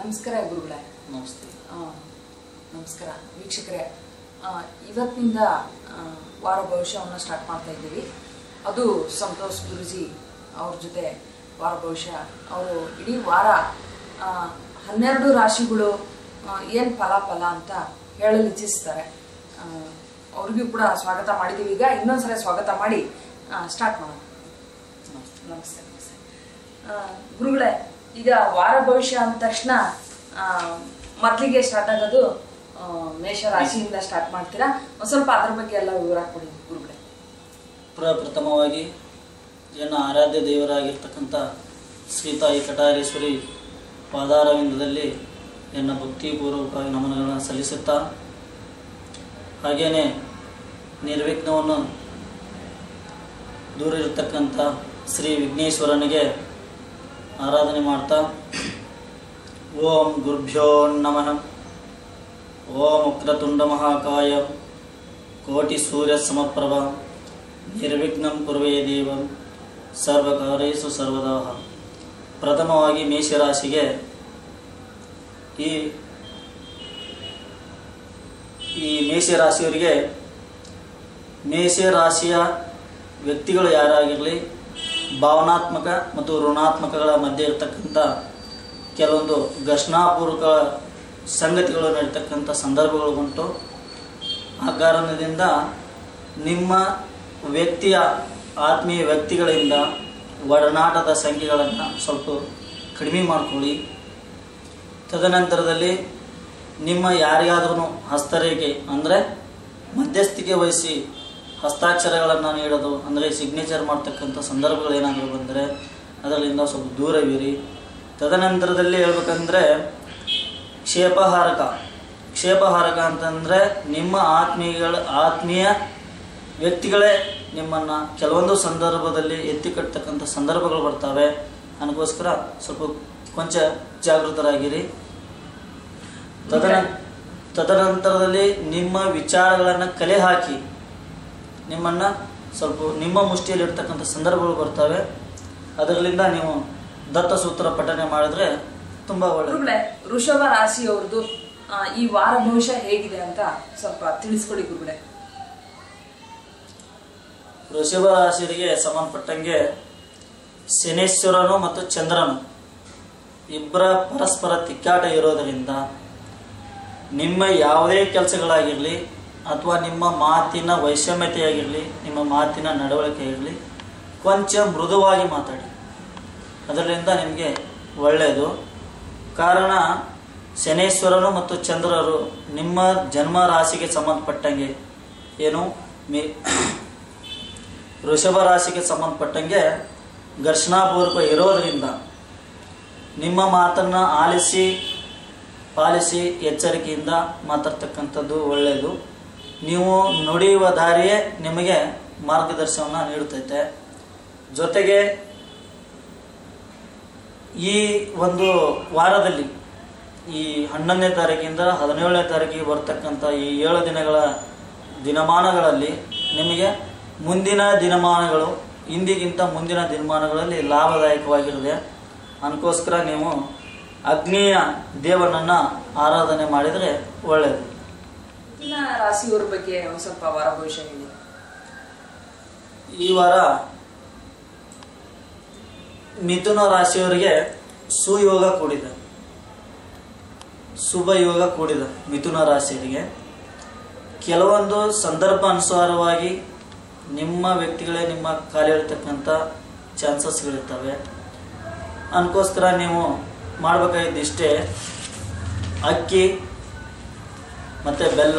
ನಮಸ್ಕಾರ ಗುರುಗಳೇ ನಮಸ್ತೆ ಆ, ನಮಸ್ಕಾರ ವೀಕ್ಷಕರೇ ಆ, ಇವತ್ತಿನಿಂದ ಆ, ವಾರ ಭವಿಷ್ಯವನ್ನು ಸ್ಟಾರ್ಟ್ ಮಾಡ್ತಾ ಇದ್ದೀವಿ ಅದು ಸಂತೋಷ್ ಗುರುಜಿ ಅವ್ರ ಜೊತೆ ವಾರ ಭವಿಷ್ಯ ಅವರು ಇಡೀ ವಾರ ಆ, ಹನ್ನೆರಡು ರಾಶಿಗಳು ಏನು ಫಲಾಫಲ ಅಂತ ಹೇಳಲು ಇಚ್ಛಿಸ್ತಾರೆ ಆ, ಅವ್ರಿಗೂ ಕೂಡ ಸ್ವಾಗತ ಮಾಡಿದ್ದೀವಿ ಈಗ ಇನ್ನೊಂದ್ಸಲ ಸ್ವಾಗತ ಮಾಡಿ ಸ್ಟಾರ್ಟ್ ಮಾಡೋಣ ನಮಸ್ತೆ ನಮಸ್ತೆ ನಮಸ್ತೆ ಆ, ಗುರುಗಳೇ ಈಗ ವಾರ ಭವಿಷ್ಯ ಅಂದ ತಕ್ಷಣ ಆ, ಮೊದ್ಲಿಗೆ ಸ್ಟಾರ್ಟ್ ಆಗೋದು ಆ, ಮೇಷ ರಾಶಿಯಿಂದ ಸ್ಟಾರ್ಟ್ ಮಾಡ್ತೀರಾ ಒಂದ್ ಸ್ವಲ್ಪ ಅದ್ರ ಬಗ್ಗೆ ಎಲ್ಲ ವಿವರ ಕೊಡಿ ಗುರುಗಳೇ ಪ್ರಪ್ರಥಮವಾಗಿ ಎನ್ನ ಆರಾಧ್ಯ ದೇವರಾಗಿರ್ತಕ್ಕಂಥ ಶ್ರೀತಾಯಿ ಕಟಾರೇಶ್ವರಿ ಪಾದಾರವಿಂದದಲ್ಲಿ ಎನ್ನ ಭಕ್ತಿಪೂರ್ವಕವಾಗಿ ನಮನಗಳನ್ನು ಸಲ್ಲಿಸುತ್ತಾ ಹಾಗೆಯೇ ನಿರ್ವಿಘ್ನವನ್ನು ದೂರ ಇರತಕ್ಕಂಥ ಶ್ರೀ ವಿಘ್ನೇಶ್ವರನಿಗೆ ಆರಾಧನೆ ಮಾಡ್ತಾ ಓಂ ಗುರುಭ್ಯೋ ನಮಃ ಓಂ ಉಕ್ರತುಂಡ ಮಹಾಕಾಯ ಕೋಟಿ ಸೂರ್ಯ ಸಮಪ್ರಭ ನಿರ್ವಿಘ್ನಂ ಕುರುವೇ ದೇವಂ ಸರ್ವಕಾರ್ಯೇಷು ಸರ್ವದಾ ಪ್ರಥಮವಾಗಿ ಮೇಷರಾಶಿಗೆ ಈ ಈ ಮೇಷರಾಶಿಯವರಿಗೆ ಮೇಷರಾಶಿಯ ವ್ಯಕ್ತಿಗಳು ಯಾರಾಗಿರಲಿ ಭಾವನಾತ್ಮಕ ಮತ್ತು ಋಣಾತ್ಮಕಗಳ ಮಧ್ಯೆ ಇರತಕ್ಕಂಥ ಕೆಲವೊಂದು ಘರ್ಷಣಾಪೂರ್ವಕ ಸಂಗತಿಗಳು ನಡೀತಕ್ಕಂಥ ಸಂದರ್ಭಗಳು ಉಂಟು ಆ ಕಾರಣದಿಂದ ನಿಮ್ಮ ವ್ಯಕ್ತಿಯ ಆತ್ಮೀಯ ವ್ಯಕ್ತಿಗಳಿಂದ ಒಡನಾಟದ ಸಂಖ್ಯೆಗಳನ್ನು ಸ್ವಲ್ಪ ಕಡಿಮೆ ಮಾಡ್ಕೊಳ್ಳಿ ತದನಂತರದಲ್ಲಿ ನಿಮ್ಮ ಯಾರಿಗಾದ್ರೂ ಹಸ್ತರೇಖೆ ಅಂದರೆ ಮಧ್ಯಸ್ಥಿಕೆ ವಹಿಸಿ ಹಸ್ತಾಕ್ಷರಗಳನ್ನು ನೀಡೋದು ಅಂದರೆ ಸಿಗ್ನೇಚರ್ ಮಾಡ್ತಕ್ಕಂಥ ಸಂದರ್ಭಗಳು ಏನಾದರೂ ಬಂದರೆ ಅದರಿಂದ ಸ್ವಲ್ಪ ದೂರವಿರಿ ತದನಂತರದಲ್ಲಿ ಹೇಳ್ಬೇಕಂದ್ರೆ ಕ್ಷೇಪಹಾರಕ ಕ್ಷೇಪಹಾರಕ ಅಂತಂದರೆ ನಿಮ್ಮ ಆತ್ಮೀಯಗಳ ಆತ್ಮೀಯ ವ್ಯಕ್ತಿಗಳೇ ನಿಮ್ಮನ್ನು ಕೆಲವೊಂದು ಸಂದರ್ಭದಲ್ಲಿ ಎತ್ತಿ ಕಟ್ಟತಕ್ಕಂಥ ಸಂದರ್ಭಗಳು ಬರ್ತವೆ ಅದಕ್ಕೋಸ್ಕರ ಸ್ವಲ್ಪ ಕೊಂಚ ಜಾಗೃತರಾಗಿರಿ ತದನ ತದನಂತರದಲ್ಲಿ ನಿಮ್ಮ ವಿಚಾರಗಳನ್ನು ಕಲೆ ಹಾಕಿ ನಿಮ್ಮನ್ನು ಸ್ವಲ್ಪ ನಿಮ್ಮ ಮುಷ್ಟಿಯಲ್ಲಿರ್ತಕ್ಕಂಥ ಸಂದರ್ಭಗಳು ಬರ್ತವೆ ಅದರಲ್ಲಿಂದ ನೀವು ದತ್ತಸೂತ್ರ ಪಠನೆ ಮಾಡಿದ್ರೆ ತುಂಬ ಒಳ್ಳೆಯದು ಗುರುಗಳೇ ವೃಷಭ ರಾಶಿಯವ್ರದ್ದು ಆ, ಈ ವಾರ ಭವಿಷ್ಯ ಹೇಗಿದೆ ಅಂತ ಸ್ವಲ್ಪ ತಿಳಿಸ್ಕೊಡಿ ಗುರುಗಳೇ ವೃಷಭ ರಾಶಿಯವರಿಗೆ ಸಂಬಂಧಪಟ್ಟಂಗೆ ಶನೇಶ್ವರನು ಮತ್ತು ಚಂದ್ರನು ಇಬ್ಬರ ಪರಸ್ಪರ ತಿಕ್ಕಾಟ ಇರೋದರಿಂದ ನಿಮ್ಮ ಯಾವುದೇ ಕೆಲಸಗಳಾಗಿರಲಿ ಅಥವಾ ನಿಮ್ಮ ಮಾತಿನ ವೈಷಮ್ಯತೆಯಾಗಿರಲಿ ನಿಮ್ಮ ಮಾತಿನ ನಡವಳಿಕೆ ಆಗಿರಲಿ ಕೊಂಚ ಮೃದುವಾಗಿ ಮಾತಾಡಿ ಅದರಿಂದ ನಿಮಗೆ ಒಳ್ಳೆಯದು ಕಾರಣ ಶನೇಶ್ವರನು ಮತ್ತು ಚಂದ್ರರು ನಿಮ್ಮ ಜನ್ಮ ರಾಶಿಗೆ ಸಂಬಂಧಪಟ್ಟಂಗೆ ಏನು ಮೇ ವೃಷಭ ರಾಶಿಗೆ ಸಂಬಂಧಪಟ್ಟಂಗೆ ಘರ್ಷಣಾಪೂರ್ವಕ ಇರೋದರಿಂದ ನಿಮ್ಮ ಮಾತನ್ನು ಆಲಿಸಿ ಪಾಲಿಸಿ ಎಚ್ಚರಿಕೆಯಿಂದ ಮಾತಾಡ್ತಕ್ಕಂಥದ್ದು ಒಳ್ಳೆಯದು ನೀವು ನುಡಿಯುವ ದಾರಿಯೇ ನಿಮಗೆ ಮಾರ್ಗದರ್ಶನವನ್ನು ನೀಡುತ್ತೈತೆ ಜೊತೆಗೆ ಈ ಒಂದು ವಾರದಲ್ಲಿ ಈ ಹನ್ನೊಂದನೇ ತಾರೀಕಿಂದ ಹದಿನೇಳನೇ ತಾರೀಕಿಗೆ ಬರ್ತಕ್ಕಂಥ ಈ ಏಳು ದಿನಗಳ ದಿನಮಾನಗಳಲ್ಲಿ ನಿಮಗೆ ಮುಂದಿನ ದಿನಮಾನಗಳು ಇಂದಿಗಿಂತ ಮುಂದಿನ ದಿನಮಾನಗಳಲ್ಲಿ ಲಾಭದಾಯಕವಾಗಿರುತ್ತೆ ಅದಕ್ಕೋಸ್ಕರ ನೀವು ಅಗ್ನಿಯ ದೇವನನ್ನು ಆರಾಧನೆ ಮಾಡಿದರೆ ಒಳ್ಳೆಯದು ಇನ್ನ ರಾಶಿಯವ್ರ ಬಗ್ಗೆ ಒಂದ್ ಸ್ವಲ್ಪ ವಾರ ಭವಿಷ್ಯ ಹೇಳಿ ಈ ವಾರ ಮಿಥುನ ರಾಶಿಯವರಿಗೆ ಸುಯೋಗ ಕೂಡಿದೆ ಶುಭ ಯೋಗ ಕೂಡಿದೆ ಮಿಥುನ ರಾಶಿಯವರಿಗೆ ಕೆಲವೊಂದು ಸಂದರ್ಭ ಅನುಸಾರವಾಗಿ ನಿಮ್ಮ ವ್ಯಕ್ತಿಗಳೇ ನಿಮ್ಮ ಖಾಲಿ ಇರ್ತಕ್ಕಂಥ ಚಾನ್ಸಸ್ಗಳಿರ್ತವೆ ಅದಕ್ಕೋಸ್ಕರ ನೀವು ಮಾಡಬೇಕಾಗಿದ್ದಿಷ್ಟೇ ಅಕ್ಕಿ ಮತ್ತು ಬೆಲ್ಲ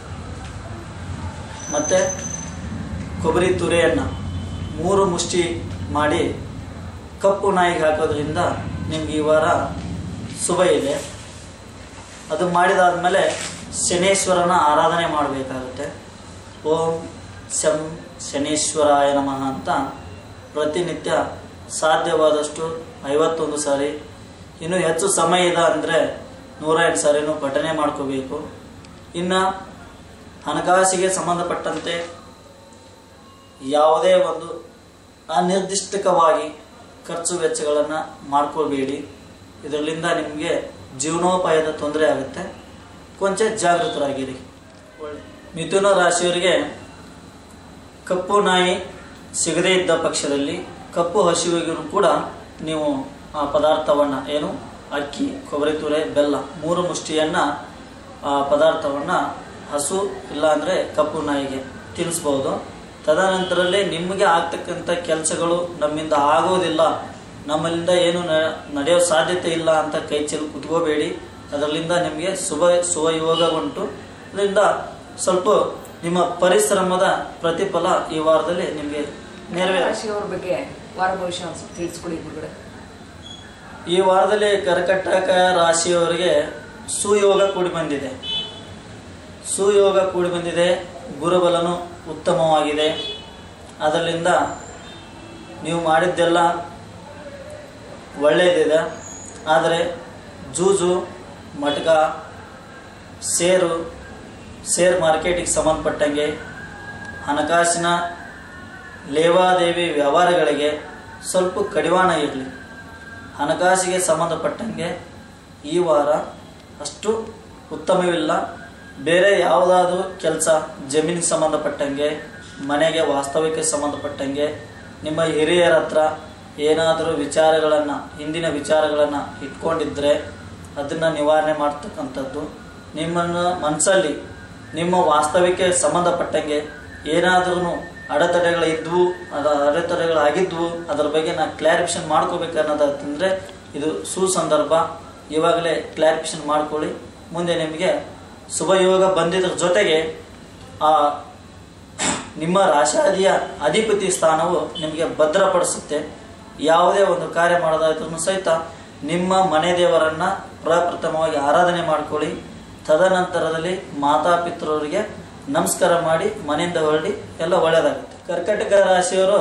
ಮತ್ತು ಕೊಬ್ಬರಿ ತುರಿಯನ್ನು ಮೂರು ಮುಷ್ಟಿ ಮಾಡಿ ಕಪ್ಪು ನಾಯಿಗೆ ಹಾಕೋದ್ರಿಂದ ನಿಮ್ಗೆ ಈ ವಾರ ಶುಭ ಇದೆ ಅದು ಮಾಡಿದಾದ್ಮೇಲೆ ಶನೇಶ್ವರನ ಆರಾಧನೆ ಮಾಡಬೇಕಾಗುತ್ತೆ ಓಂ ಶಂ ಶನೇಶ್ವರಾಯ ನಮಃ ಅಂತ ಪ್ರತಿನಿತ್ಯ ಸಾಧ್ಯವಾದಷ್ಟು ಐವತ್ತೊಂದು ಸಾರಿ ಇನ್ನು ಹೆಚ್ಚು ಸಮಯ ಇದೆ ಅಂದರೆ ನೂರ ಎಂಟು ಸಾರಿನೂ ಪಠನೆ ಮಾಡ್ಕೋಬೇಕು ಇನ್ನು ಹಣಕಾಸಿಗೆ ಸಂಬಂಧಪಟ್ಟಂತೆ ಯಾವುದೇ ಒಂದು ಅನಿರ್ದಿಷ್ಟಕವಾಗಿ ಖರ್ಚು ವೆಚ್ಚಗಳನ್ನು ಮಾಡ್ಕೋಬೇಡಿ ಇದರಿಂದ ನಿಮಗೆ ಜೀವನೋಪಾಯದ ತೊಂದರೆ ಆಗುತ್ತೆ ಕೊಂಚ ಜಾಗೃತರಾಗಿರಿ ಒಳ್ಳೆ ಮಿಥುನ ರಾಶಿಯವರಿಗೆ ಕಪ್ಪು ನಾಯಿ ಸಿಗದೇ ಇದ್ದ ಪಕ್ಷದಲ್ಲಿ ಕಪ್ಪು ಹಸಿವಿಗೂ ಕೂಡ ನೀವು ಆ ಪದಾರ್ಥವನ್ನು ಏನು ಅಕ್ಕಿ ಕೊಬ್ಬರಿ ತುರೆ ಬೆಲ್ಲ ಮೂರು ಮುಷ್ಟಿಯನ್ನು ಆ ಪದಾರ್ಥವನ್ನು ಹಸು ಇಲ್ಲಾಂದರೆ ಕಪ್ಪು ನಾಯಿಗೆ ತಿನ್ನಿಸ್ಬೋದು ತದನಂತರದಲ್ಲಿ ನಿಮಗೆ ಆಗ್ತಕ್ಕಂಥ ಕೆಲಸಗಳು ನಮ್ಮಿಂದ ಆಗೋದಿಲ್ಲ ನಮ್ಮಲ್ಲಿಂದ ಏನು ನ- ನಡೆಯೋ ಸಾಧ್ಯತೆ ಇಲ್ಲ ಅಂತ ಕೈ ಚೆಲ್ಲಿ ಕುತ್ಕೋಬೇಡಿ ಅದರಲ್ಲಿಂದ ನಿಮಗೆ ಶುಭ ಸುವಯೋಗ ಉಂಟು ಅದರಿಂದ ಸ್ವಲ್ಪ ನಿಮ್ಮ ಪರಿಶ್ರಮದ ಪ್ರತಿಫಲ ಈ ವಾರದಲ್ಲಿ ನಿಮಗೆ ನೆರವೇರ ರಾಶಿಯವರ ಬಗ್ಗೆ ವಾರ ಭವಿಷ್ಯ ಒಂದು ಸ್ವಲ್ಪ ತಿಳಿಸ್ಕೊಡಿ ಗುರುಗಳೇ ಈ ವಾರದಲ್ಲಿ ಕರ್ಕಟಕ ರಾಶಿಯವರಿಗೆ ಸುಯೋಗ ಕೂಡಿ ಬಂದಿದೆ ಸುಯೋಗ ಕೂಡಿ ಬಂದಿದೆ ಗುರುಬಲನು ಉತ್ತಮವಾಗಿದೆ ಅದರಿಂದ ನೀವು ಮಾಡಿದ್ದೆಲ್ಲ ಒಳ್ಳೆಯದಿದೆ ಆದರೆ ಜೂಜು ಮಟ್ಕ ಸೇರು ಶೇರ್ ಮಾರ್ಕೆಟಿಗೆ ಸಂಬಂಧಪಟ್ಟಂಗೆ ಹಣಕಾಸಿನ ಲೇವಾದೇವಿ ವ್ಯವಹಾರಗಳಿಗೆ ಸ್ವಲ್ಪ ಕಡಿವಾಣ ಇರಲಿ ಹಣಕಾಸಿಗೆ ಸಂಬಂಧಪಟ್ಟಂಗೆ ಈ ವಾರ ಅಷ್ಟು ಉತ್ತಮವಿಲ್ಲ ಬೇರೆ ಯಾವುದಾದ್ರೂ ಕೆಲಸ ಜಮೀನಿಗೆ ಸಂಬಂಧಪಟ್ಟಂಗೆ ಮನೆಗೆ ವಾಸ್ತವಕ್ಕೆ ಸಂಬಂಧಪಟ್ಟಂಗೆ ನಿಮ್ಮ ಹಿರಿಯರ ಹತ್ರ ಏನಾದರೂ ವಿಚಾರಗಳನ್ನು ಹಿಂದಿನ ವಿಚಾರಗಳನ್ನು ಇಟ್ಕೊಂಡಿದ್ರೆ ಅದನ್ನು ನಿವಾರಣೆ ಮಾಡ್ತಕ್ಕಂಥದ್ದು ನಿಮ್ಮನ್ನು ಮನಸ್ಸಲ್ಲಿ ನಿಮ್ಮ ವಾಸ್ತವಕ್ಕೆ ಸಂಬಂಧಪಟ್ಟಂಗೆ ಏನಾದ್ರೂ ಅಡೆತಡೆಗಳು ಇದ್ವು ಅದ ಅಡೆತಡೆಗಳಾಗಿದ್ವು ಅದರ ಬಗ್ಗೆ ನಾ ಕ್ಲಾರಿಫಿಕೇಶನ್ ಮಾಡ್ಕೋಬೇಕು ಅನ್ನೋದಂತಂದ್ರೆ ಇದು ಸುಸಂದರ್ಭ ಇವಾಗಲೇ ಕ್ಲಾರಿಫಿಕೇಶನ್ ಮಾಡ್ಕೊಳ್ಳಿ ಮುಂದೆ ನಿಮಗೆ ಶುಭಯೋಗ ಬಂದಿದ್ರ ಜೊತೆಗೆ ಆ ನಿಮ್ಮ ರಾಶಾದಿಯ ಅಧಿಪತಿ ಸ್ಥಾನವು ನಿಮಗೆ ಭದ್ರಪಡಿಸುತ್ತೆ ಯಾವುದೇ ಒಂದು ಕಾರ್ಯ ಮಾಡೋದಾದ್ರೂ ಸಹಿತ ನಿಮ್ಮ ಮನೆ ದೇವರನ್ನ ಪ್ರಪ್ರಥಮವಾಗಿ ಆರಾಧನೆ ಮಾಡ್ಕೊಳ್ಳಿ ತದನಂತರದಲ್ಲಿ ಮಾತಾಪಿತರವರಿಗೆ ನಮಸ್ಕಾರ ಮಾಡಿ ಮನೆಯಿಂದ ಹೊರಡಿ ಎಲ್ಲ ಒಳ್ಳೆಯದಾಗುತ್ತೆ ಕರ್ಕಟಕ ರಾಶಿಯವರು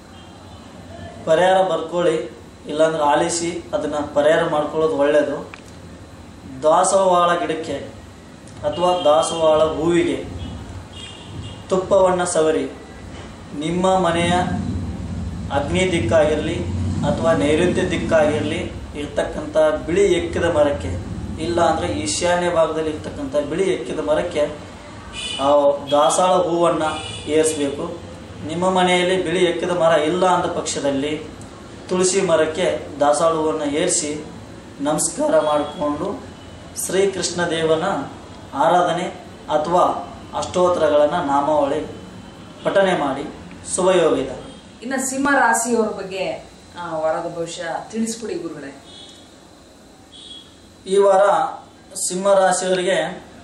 ಪರಿಹಾರ ಬರ್ಕೊಳ್ಳಿ ಇಲ್ಲಾಂದ್ರೆ ಆಲಿಸಿ ಅದನ್ನ ಪರಿಹಾರ ಮಾಡ್ಕೊಳ್ಳೋದು ಒಳ್ಳೆಯದು ದಾಸವಾಳ ಗಿಡಕ್ಕೆ ಅಥವಾ ದಾಸವಾಳ ಹೂವಿಗೆ ತುಪ್ಪವನ್ನು ಸವರಿ ನಿಮ್ಮ ಮನೆಯ ಅಗ್ನಿ ದಿಕ್ಕಾಗಿರಲಿ ಅಥವಾ ನೈಋತ್ಯ ದಿಕ್ಕಾಗಿರಲಿ ಇರ್ತಕ್ಕಂಥ ಬಿಳಿ ಎಕ್ಕಿದ ಮರಕ್ಕೆ ಇಲ್ಲ ಅಂದರೆ ಈಶಾನ್ಯ ಭಾಗದಲ್ಲಿ ಇರ್ತಕ್ಕಂಥ ಬಿಳಿ ಎಕ್ಕಿದ ಮರಕ್ಕೆ ಆ ದಾಸಾಳ ಹೂವನ್ನು ಏರಿಸಬೇಕು ನಿಮ್ಮ ಮನೆಯಲ್ಲಿ ಬಿಳಿ ಎಕ್ಕಿದ ಮರ ಇಲ್ಲ ಅಂದ ಪಕ್ಷದಲ್ಲಿ ತುಳಸಿ ಮರಕ್ಕೆ ದಾಸಾಳ ಹೂವನ್ನು ಏರಿಸಿ ನಮಸ್ಕಾರ ಮಾಡಿಕೊಂಡು ಶ್ರೀಕೃಷ್ಣ ದೇವನ ಆರಾಧನೆ ಅಥವಾ ಅಷ್ಟೋತ್ತರಗಳನ್ನು ನಾಮಾವಳಿ ಪಠನೆ ಮಾಡಿ ಶುಭಯೋಗ ಇದೆ ಇನ್ನು ಸಿಂಹ ರಾಶಿಯವರ ಬಗ್ಗೆ ಆ, ವಾರದ ಭವಿಷ್ಯ ತಿಳಿಸ್ಕೊಡಿ ಗುರುಗಳೇ ಈ ವಾರ ಸಿಂಹ ರಾಶಿಯವರಿಗೆ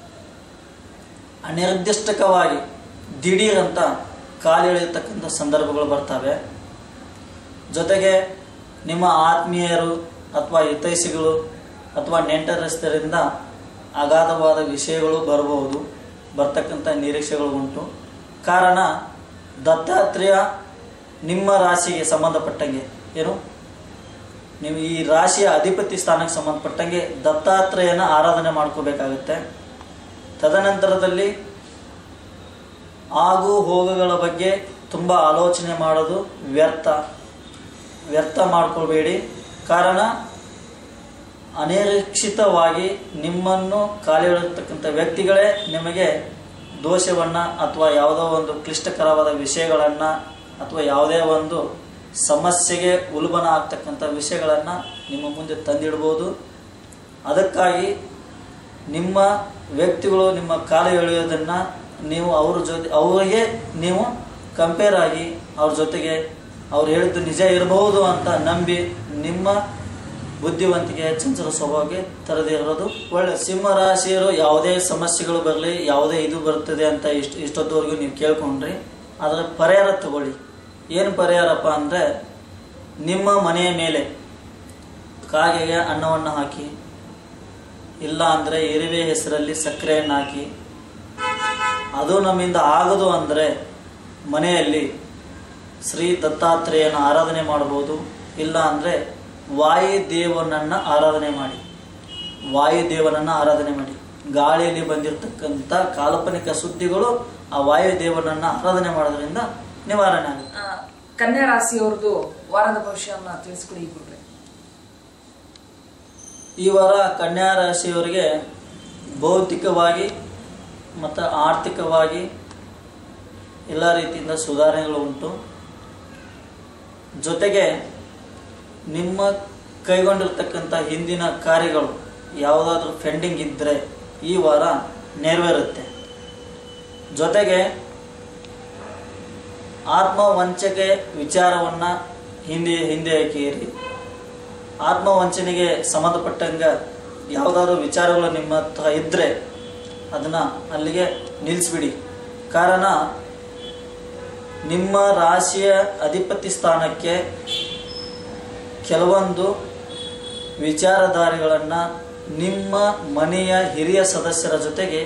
ಅನಿರ್ದಿಷ್ಟಕವಾಗಿ ದಿಢೀರ್ ಅಂತ ಕಾಲಿಳಿಯತಕ್ಕಂಥ ಸಂದರ್ಭಗಳು ಬರ್ತವೆ ಜೊತೆಗೆ ನಿಮ್ಮ ಆತ್ಮೀಯರು ಅಥವಾ ಹಿತೈಷಿಗಳು ಅಥವಾ ನೆಂಟರಸ್ಥರಿಂದ ಅಗಾಧವಾದ ವಿಷಯಗಳು ಬರಬಹುದು ಬರ್ತಕ್ಕಂಥ ನಿರೀಕ್ಷೆಗಳು ಉಂಟು ಕಾರಣ ದತ್ತಾತ್ರೇಯ ನಿಮ್ಮ ರಾಶಿಗೆ ಸಂಬಂಧಪಟ್ಟಂಗೆ ಏನು ನೀವು ಈ ರಾಶಿಯ ಅಧಿಪತಿ ಸ್ಥಾನಕ್ಕೆ ಸಂಬಂಧಪಟ್ಟಂಗೆ ದತ್ತಾತ್ರೇಯನ ಆರಾಧನೆ ಮಾಡ್ಕೋಬೇಕಾಗುತ್ತೆ ತದನಂತರದಲ್ಲಿ ಆಗು ಹೋಗುಗಳ ಬಗ್ಗೆ ತುಂಬ ಆಲೋಚನೆ ಮಾಡೋದು ವ್ಯರ್ಥ ವ್ಯರ್ಥ ಮಾಡ್ಕೊಳ್ಬೇಡಿ ಕಾರಣ ಅನಿರೀಕ್ಷಿತವಾಗಿ ನಿಮ್ಮನ್ನು ಕಾಲಿಳಿರ್ತಕ್ಕಂಥ ವ್ಯಕ್ತಿಗಳೇ ನಿಮಗೆ ದೋಷವನ್ನು ಅಥವಾ ಯಾವುದೋ ಒಂದು ಕ್ಲಿಷ್ಟಕರವಾದ ವಿಷಯಗಳನ್ನು ಅಥವಾ ಯಾವುದೇ ಒಂದು ಸಮಸ್ಯೆಗೆ ಉಲ್ಬಣ ಆಗ್ತಕ್ಕಂಥ ವಿಷಯಗಳನ್ನು ನಿಮ್ಮ ಮುಂದೆ ತಂದಿಡ್ಬೋದು ಅದಕ್ಕಾಗಿ ನಿಮ್ಮ ವ್ಯಕ್ತಿಗಳು ನಿಮ್ಮ ಕಾಲ ಎಳೆಯೋದನ್ನು ನೀವು ಅವ್ರ ಜೊತೆ ಅವರಿಗೆ ನೀವು ಕಂಪೇರ್ ಆಗಿ ಅವ್ರ ಜೊತೆಗೆ ಅವ್ರು ಹೇಳಿದ್ದು ನಿಜ ಇರಬಹುದು ಅಂತ ನಂಬಿ ನಿಮ್ಮ ಬುದ್ಧಿವಂತಿಕೆ ಚಂಚಲ ಸ್ವಭಾವಕ್ಕೆ ತರದೇ ಇರೋದು ಒಳ್ಳೆ ಸಿಂಹ ರಾಶಿಯರು ಯಾವುದೇ ಸಮಸ್ಯೆಗಳು ಬರಲಿ ಯಾವುದೇ ಇದು ಬರ್ತದೆ ಅಂತ ಇಷ್ಟ ಇಷ್ಟೊತ್ತವರೆಗೂ ನೀವು ಕೇಳ್ಕೊಂಡ್ರಿ ಅದರ ಪರಿಹಾರ ತಗೊಳ್ಳಿ ಏನು ಪರಿಹಾರಪ್ಪ ಅಂದರೆ ನಿಮ್ಮ ಮನೆಯ ಮೇಲೆ ಕಾಗೆಗೆ ಅನ್ನವನ್ನು ಹಾಕಿ ಇಲ್ಲ ಅಂದರೆ ಇರುವೆ ಹೆಸರಲ್ಲಿ ಸಕ್ಕರೆಯನ್ನು ಹಾಕಿ ಅದು ನಮ್ಮಿಂದ ಆಗದು ಅಂದರೆ ಮನೆಯಲ್ಲಿ ಶ್ರೀ ದತ್ತಾತ್ರೇಯನ ಆರಾಧನೆ ಮಾಡ್ಬೋದು ಇಲ್ಲ ಅಂದರೆ ವಾಯುದೇವನನ್ನು ಆರಾಧನೆ ಮಾಡಿ ವಾಯುದೇವನನ್ನು ಆರಾಧನೆ ಮಾಡಿ ಗಾಳಿಯಲ್ಲಿ ಬಂದಿರತಕ್ಕಂಥ ಕಾಲ್ಪನಿಕ ಸುದ್ದಿಗಳು ಆ ವಾಯುದೇವನನ್ನು ಆರಾಧನೆ ಮಾಡೋದ್ರಿಂದ ನಿವಾರಣೆ ಆಗುತ್ತೆ ಆ, ಕನ್ಯಾ ರಾಶಿಯವ್ರದ್ದು ವಾರದ ಭವಿಷ್ಯವನ್ನ ತಿಳಿಸ್ಕೊಡಿ ಗುರುಗಳೇ ಈ ವಾರ ಕನ್ಯಾ ರಾಶಿಯವರಿಗೆ ಭೌತಿಕವಾಗಿ ಮತ್ತು ಆರ್ಥಿಕವಾಗಿ ಎಲ್ಲ ರೀತಿಯಿಂದ ಸುಧಾರಣೆಗಳು ಉಂಟು ಜೊತೆಗೆ ನಿಮ್ಮ ಕೈಗೊಂಡಿರ್ತಕ್ಕಂಥ ಹಿಂದಿನ ಕಾರ್ಯಗಳು ಯಾವುದಾದ್ರೂ ಪೆಂಡಿಂಗ್ ಇದ್ದರೆ ಈ ವಾರ ನೆರವೇರುತ್ತೆ ಜೊತೆಗೆ ಆತ್ಮವಂಚಕೆ ವಿಚಾರವನ್ನು ಹಿಂದೆ ಹಿಂದೆ ಹಾಕಿರಿ ಆತ್ಮವಂಚನೆಗೆ ಸಂಬಂಧಪಟ್ಟಂಗ ಯಾವುದಾದ್ರೂ ವಿಚಾರಗಳು ನಿಮ್ಮ ಹತ್ರ ಇದ್ದರೆ ಅದನ್ನು ಅಲ್ಲಿಗೆ ನಿಲ್ಲಿಸ್ಬಿಡಿ ಕಾರಣ ನಿಮ್ಮ ರಾಶಿಯ ಅಧಿಪತಿ ಸ್ಥಾನಕ್ಕೆ ಕೆಲವೊಂದು ವಿಚಾರಧಾರೆಗಳನ್ನು ನಿಮ್ಮ ಮನೆಯ ಹಿರಿಯ ಸದಸ್ಯರ ಜೊತೆಗೆ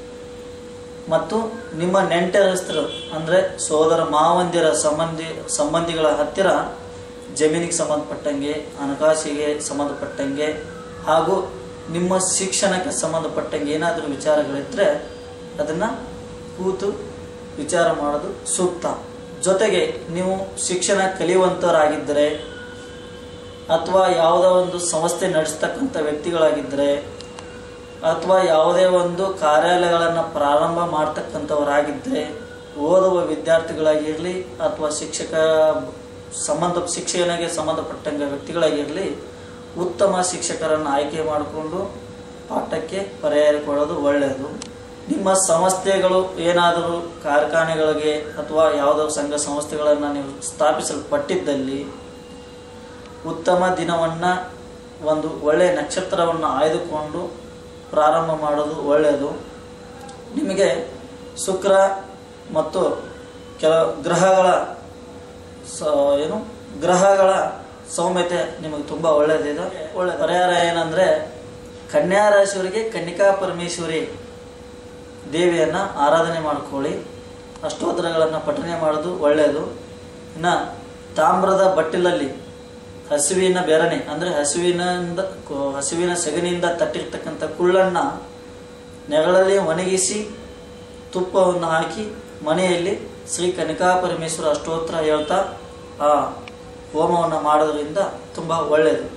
ಮತ್ತು ನಿಮ್ಮ ನೆಂಟರಸ್ಥರು ಅಂದರೆ ಸೋದರ ಮಾವಂದಿರ ಸಂಬಂಧಿ ಸಂಬಂಧಿಗಳ ಹತ್ತಿರ ಜಮೀನಿಗೆ ಸಂಬಂಧಪಟ್ಟಂಗೆ ಹಣಕಾಸಿಗೆ ಸಂಬಂಧಪಟ್ಟಂಗೆ ಹಾಗೂ ನಿಮ್ಮ ಶಿಕ್ಷಣಕ್ಕೆ ಸಂಬಂಧಪಟ್ಟಂಗೆ ಏನಾದರೂ ವಿಚಾರಗಳಿದ್ದರೆ ಅದನ್ನು ಕೂತು ವಿಚಾರ ಮಾಡೋದು ಸೂಕ್ತ ಜೊತೆಗೆ ನೀವು ಶಿಕ್ಷಣ ಕಲಿಯುವಂಥವರಾಗಿದ್ದರೆ ಅಥವಾ ಯಾವುದೋ ಒಂದು ಸಂಸ್ಥೆ ನಡೆಸ್ತಕ್ಕಂಥ ವ್ಯಕ್ತಿಗಳಾಗಿದ್ದರೆ ಅಥವಾ ಯಾವುದೇ ಒಂದು ಕಾರ್ಯಾಲಯಗಳನ್ನು ಪ್ರಾರಂಭ ಮಾಡ್ತಕ್ಕಂಥವರಾಗಿದ್ದರೆ ಓದುವ ವಿದ್ಯಾರ್ಥಿಗಳಾಗಿರಲಿ ಅಥವಾ ಶಿಕ್ಷಕ ಸಂಬಂಧ ಶಿಕ್ಷಣಕ್ಕೆ ಸಂಬಂಧಪಟ್ಟಂಗೆ ವ್ಯಕ್ತಿಗಳಾಗಿರಲಿ ಉತ್ತಮ ಶಿಕ್ಷಕರನ್ನು ಆಯ್ಕೆ ಮಾಡಿಕೊಂಡು ಪಾಠಕ್ಕೆ ಪರಿಹಾರ ಕೊಡೋದು ಒಳ್ಳೆಯದು ನಿಮ್ಮ ಸಂಸ್ಥೆಗಳು ಏನಾದರೂ ಕಾರ್ಖಾನೆಗಳಿಗೆ ಅಥವಾ ಯಾವುದೋ ಸಂಘ ಸಂಸ್ಥೆಗಳನ್ನು ನೀವು ಸ್ಥಾಪಿಸಲ್ಪಟ್ಟಿದ್ದಲ್ಲಿ ಉತ್ತಮ ದಿನವನ್ನು ಒಂದು ಒಳ್ಳೆಯ ನಕ್ಷತ್ರವನ್ನು ಆಯ್ದುಕೊಂಡು ಪ್ರಾರಂಭ ಮಾಡೋದು ಒಳ್ಳೆಯದು ನಿಮಗೆ ಶುಕ್ರ ಮತ್ತು ಕೆಲ ಗ್ರಹಗಳ ಸ ಏನು ಗ್ರಹಗಳ ಸೌಮ್ಯತೆ ನಿಮಗೆ ತುಂಬ ಒಳ್ಳೆಯದಿದೆ ಒಳ್ಳೆ ಪರಿಹಾರ ಏನಂದರೆ ಕನ್ಯಾ ರಾಶಿಯವರಿಗೆ ಕನ್ನಿಕಾ ಪರಮೇಶ್ವರಿ ದೇವಿಯನ್ನು ಆರಾಧನೆ ಮಾಡ್ಕೊಳ್ಳಿ ಅಷ್ಟೋತ್ತರಗಳನ್ನು ಪಠನೆ ಮಾಡೋದು ಒಳ್ಳೆಯದು ಇನ್ನು ತಾಮ್ರದ ಬಟ್ಟಿಲಲ್ಲಿ ಹಸುವಿನ ಬೆರಣೆ ಅಂದರೆ ಹಸುವಿನಿಂದ ಕು- ಹಸುವಿನ ಸಗಣಿಯಿಂದ ತಟ್ಟಿರ್ತಕ್ಕಂಥ ಕುಳ್ಳನ್ನು ನೆರಳಲ್ಲಿ ಒಣಗಿಸಿ ತುಪ್ಪವನ್ನು ಹಾಕಿ ಮನೆಯಲ್ಲಿ ಶ್ರೀ ಕನಿಕಾ ಪರಮೇಶ್ವರ ಅಷ್ಟೋತ್ತರ ಹೇಳ್ತಾ ಆ ಹೋಮವನ್ನು ಮಾಡೋದ್ರಿಂದ ತುಂಬ ಒಳ್ಳೆಯದು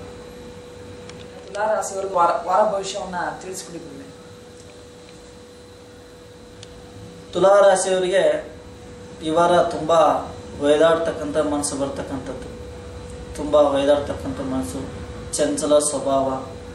ತುಲಾ ರಾಶಿಯವರಿಗೆ ವಾರ ವಾರ ಭವಿಷ್ಯವನ್ನ ತಿಳಿಸ್ಬಿಡಿ ಗುರುವೆ ತುಲಾ ರಾಶಿಯವರಿಗೆ ಈ ವಾರ ತುಂಬ ಒಯ್ದಾಡ್ತಕ್ಕಂಥ ಮನಸ್ಸು ಬರ್ತಕ್ಕಂಥದ್ದು ತುಂಬ ಒಯ್ದಾಡ್ತಕ್ಕಂಥ ಮನಸ್ಸು ಚಂಚಲ ಸ್ವಭಾವ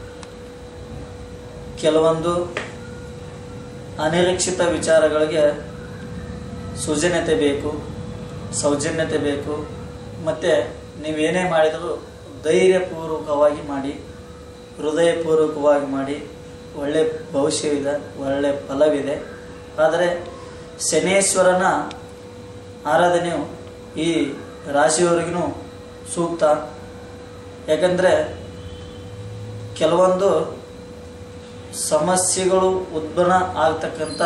ಕೆಲವೊಂದು ಅನಿರೀಕ್ಷಿತ ವಿಚಾರಗಳಿಗೆ ಸುಜನ್ಯತೆ ಬೇಕು ಸೌಜನ್ಯತೆ ಬೇಕು ಮತ್ತು ನೀವೇನೇ ಮಾಡಿದರೂ ಧೈರ್ಯಪೂರ್ವಕವಾಗಿ ಮಾಡಿ ಹೃದಯಪೂರ್ವಕವಾಗಿ ಮಾಡಿ ಒಳ್ಳೆ ಭವಿಷ್ಯವಿದೆ ಒಳ್ಳೆ ಫಲವಿದೆ ಆದರೆ ಶನೇಶ್ವರನ ಆರಾಧನೆಯು ಈ ರಾಶಿಯವರಿಗೂ ಸೂಕ್ತ ಯಾಕಂದರೆ ಕೆಲವೊಂದು ಸಮಸ್ಯೆಗಳು ಉದ್ಭವ ಆಗ್ತಕ್ಕಂಥ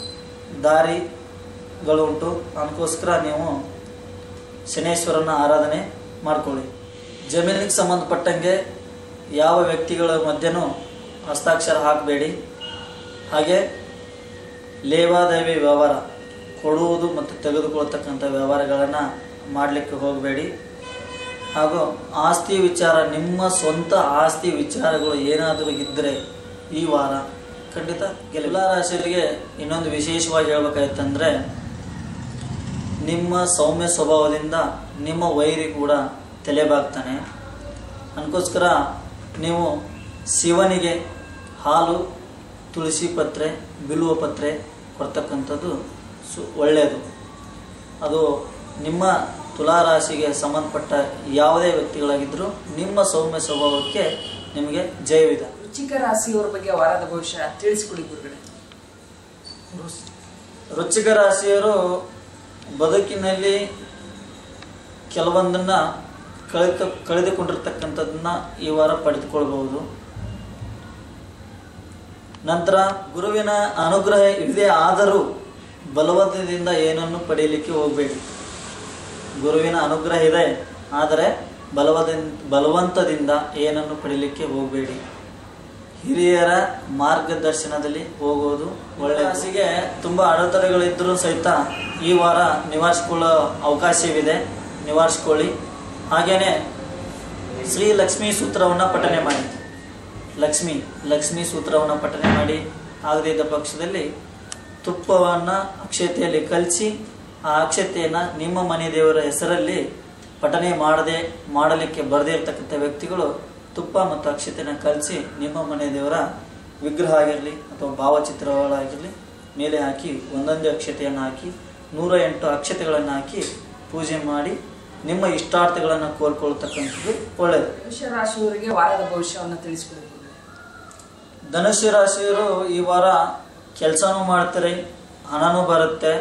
ದಾರಿಗಳುಂಟು ಅದಕ್ಕೋಸ್ಕರ ನೀವು ಶನೇಶ್ವರನ ಆರಾಧನೆ ಮಾಡ್ಕೊಳ್ಳಿ ಜಮೀನಿಗೆ ಸಂಬಂಧಪಟ್ಟಂಗೆ ಯಾವ ವ್ಯಕ್ತಿಗಳ ಮಧ್ಯನೂ ಹಸ್ತಾಕ್ಷರ ಹಾಕಬೇಡಿ ಹಾಗೆ ಲೇವಾದೇವಿ ವ್ಯವಹಾರ ಕೊಡುವುದು ಮತ್ತು ತೆಗೆದುಕೊಳ್ತಕ್ಕಂಥ ವ್ಯವಹಾರಗಳನ್ನು ಮಾಡಲಿಕ್ಕೆ ಹೋಗಬೇಡಿ ಹಾಗೂ ಆಸ್ತಿ ವಿಚಾರ ನಿಮ್ಮ ಸ್ವಂತ ಆಸ್ತಿ ವಿಚಾರಗಳು ಏನಾದರೂ ಇದ್ದರೆ ಈ ವಾರ ಖಂಡಿತ ಎಲ್ಲ ರಾಶಿಯವರಿಗೆ ಇನ್ನೊಂದು ವಿಶೇಷವಾಗಿ ಹೇಳ್ಬೇಕಾಯ್ತಂದ್ರೆ ನಿಮ್ಮ ಸೌಮ್ಯ ಸ್ವಭಾವದಿಂದ ನಿಮ್ಮ ವೈರಿ ಕೂಡ ತಲೆಬಾಗ್ತಾನೆ ಅದಕ್ಕೋಸ್ಕರ ನೀವು ಶಿವನಿಗೆ ಹಾಲು ತುಳಸಿ ಪತ್ರೆ ಬಿಲ್ವ ಪತ್ರೆ ಕೊಡ್ತಕ್ಕಂಥದ್ದು ಸು ಒಳ್ಳೆಯದು ಅದು ನಿಮ್ಮ ತುಲಾರಾಶಿಗೆ ಸಂಬಂಧಪಟ್ಟ ಯಾವುದೇ ವ್ಯಕ್ತಿಗಳಾಗಿದ್ದರೂ ನಿಮ್ಮ ಸೌಮ್ಯ ಸ್ವಭಾವಕ್ಕೆ ನಿಮಗೆ ಜಯವಿದೆ ವೃಶ್ಚಿಕ ರಾಶಿಯವರ ಬಗ್ಗೆ ವಾರದ ಭವಿಷ್ಯ ತಿಳಿಸ್ಕೊಡಿ ಗುರುಗಳೇ ವೃಶ್ಚಿಕ ರಾಶಿಯವರು ಬದುಕಿನಲ್ಲಿ ಕೆಲವೊಂದನ್ನ ಕಳೆದ ಕಳೆದುಕೊಂಡಿರ್ತಕ್ಕಂಥದ್ದನ್ನ ಈ ವಾರ ಪಡೆದುಕೊಳ್ಬಹುದು ನಂತರ ಗುರುವಿನ ಅನುಗ್ರಹ ಇದೆ ಆದರೂ ಬಲವಂತದಿಂದ ಏನನ್ನು ಪಡೆಯಲಿಕ್ಕೆ ಹೋಗಬೇಡಿ ಗುರುವಿನ ಅನುಗ್ರಹ ಇದೆ ಆದರೆ ಬಲವದ ಬಲವಂತದಿಂದ ಏನನ್ನು ಪಡೀಲಿಕ್ಕೆ ಹೋಗಬೇಡಿ ಹಿರಿಯರ ಮಾರ್ಗದರ್ಶನದಲ್ಲಿ ಹೋಗೋದು ಒಳ್ಳೆ ರಾಶಿಗೆ ತುಂಬ ಅಡೆತಡೆಗಳಿದ್ದರೂ ಸಹಿತ ಈ ವಾರ ನಿವಾರಿಸ್ಕೊಳ್ಳೋ ಅವಕಾಶವಿದೆ ನಿವಾರಿಸ್ಕೊಳ್ಳಿ ಹಾಗೆಯೇ ಶ್ರೀ ಲಕ್ಷ್ಮೀ ಸೂತ್ರವನ್ನು ಪಠನೆ ಮಾಡಿ ಲಕ್ಷ್ಮಿ ಲಕ್ಷ್ಮಿ ಸೂತ್ರವನ್ನು ಪಠನೆ ಮಾಡಿ ಆಗದೇ ಇದ್ದ ಪಕ್ಷದಲ್ಲಿ ತುಪ್ಪವನ್ನು ಅಕ್ಷತೆಯಲ್ಲಿ ಕಲಸಿ ಆ ಅಕ್ಷತೆಯನ್ನು ನಿಮ್ಮ ಮನೆ ದೇವರ ಹೆಸರಲ್ಲಿ ಪಠನೆ ಮಾಡದೆ ಮಾಡಲಿಕ್ಕೆ ಬರದೇ ಇರತಕ್ಕಂಥ ವ್ಯಕ್ತಿಗಳು ತುಪ್ಪ ಮತ್ತು ಅಕ್ಷತೆಯನ್ನು ಕಲಸಿ ನಿಮ್ಮ ಮನೆ ದೇವರ ವಿಗ್ರಹ ಆಗಿರಲಿ ಅಥವಾ ಭಾವಚಿತ್ರಗಳಾಗಿರಲಿ ಮೇಲೆ ಹಾಕಿ ಒಂದೊಂದೇ ಅಕ್ಷತೆಯನ್ನು ಹಾಕಿ ನೂರ ಎಂಟು ಅಕ್ಷತೆಗಳನ್ನು ಹಾಕಿ ಪೂಜೆ ಮಾಡಿ ನಿಮ್ಮ ಇಷ್ಟಾರ್ಥಗಳನ್ನು ಕೋಲ್ಕೊಳ್ತಕ್ಕಂಥದ್ದು ಒಳ್ಳೆಯದು ಧನುಷ್ಯ ರಾಶಿಯವರಿಗೆ ವಾರದ ಭವಿಷ್ಯವನ್ನು ತಿಳಿಸ್ಕೊಡ್ಬೋದು ಧನುಷ್ಯ ರಾಶಿಯವರು ಈ ವಾರ ಕೆಲಸನೂ ಮಾಡ್ತಾರೆ ಹಣನೂ ಬರುತ್ತೆ